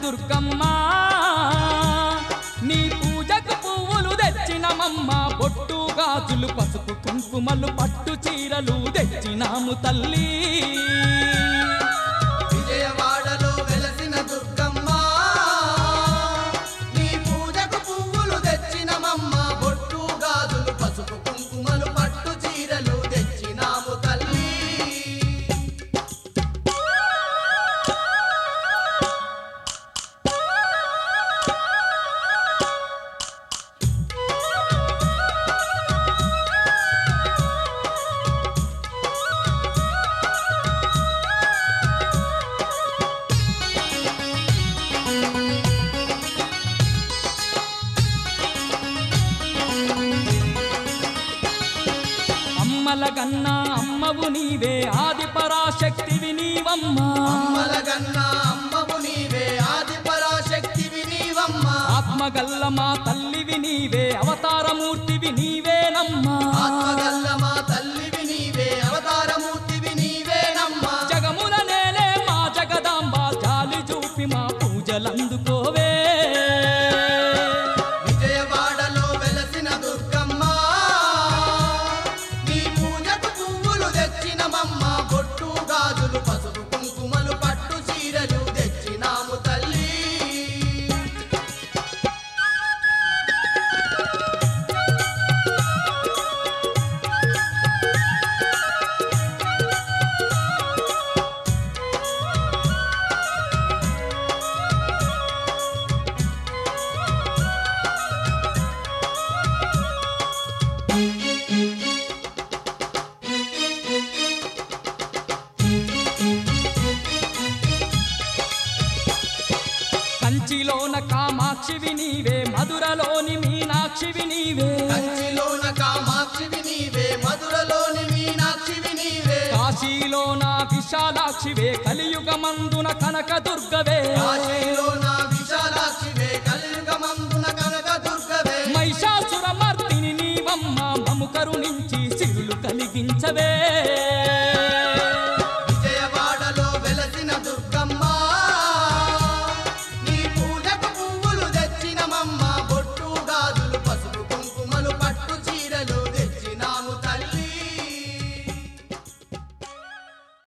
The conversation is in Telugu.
దుర్గమ్మ నీ పూజకు పువ్వులు తెచ్చినమమ్మ బొట్టు గాజులు పసుపు కుంకుమలు పట్టు చీరలు తెచ్చినాము తల్లి విజయవాడలో వెలసిన దుర్గమ్మ నీ పూజకు పువ్వులు తెచ్చినమమ్మ బొట్టు గాజులు పసుపు కుంకుమలు పట్టు చీరలు తెచ్చినాము తల్లి అమ్మల కన్నా అమ్మవు నీవే ఆది పరాశక్తివి నీవమ్మా అమ్మలగన్న అమ్మవు నీవే ఆది పరాశక్తివి నీవమ్మ ఆత్మగల్ల మా తల్లివి నీవే అవతారమూర్తివి నీవేనమ్మా ఆత్మగల్ల మా తల్లివి నీవే అవతారమూర్తివి నీవేనమ్మా జగముల నేలే మా జగదాంబ జాలి చూపి మా పూజలందుకోవే విజయవాడలో వెలసిన దుర్గమ్మ నీ పూజకు పువ్వులు తెచ్చినమమ్మ బొట్టు గాజులు పసుపు కుంకుమలు పట్టు చీరలు తెచ్చినాము తల్లి కంచిలోన కామాక్షివి నీవే మధురలోని మీనాక్షివి నీవే కంచిలోన కామాక్షివి నీవే మధురలోని మీనాక్షివి నీవే కాశీలోన విశాలాక్షివే కలియుగమందున కనక దుర్గవే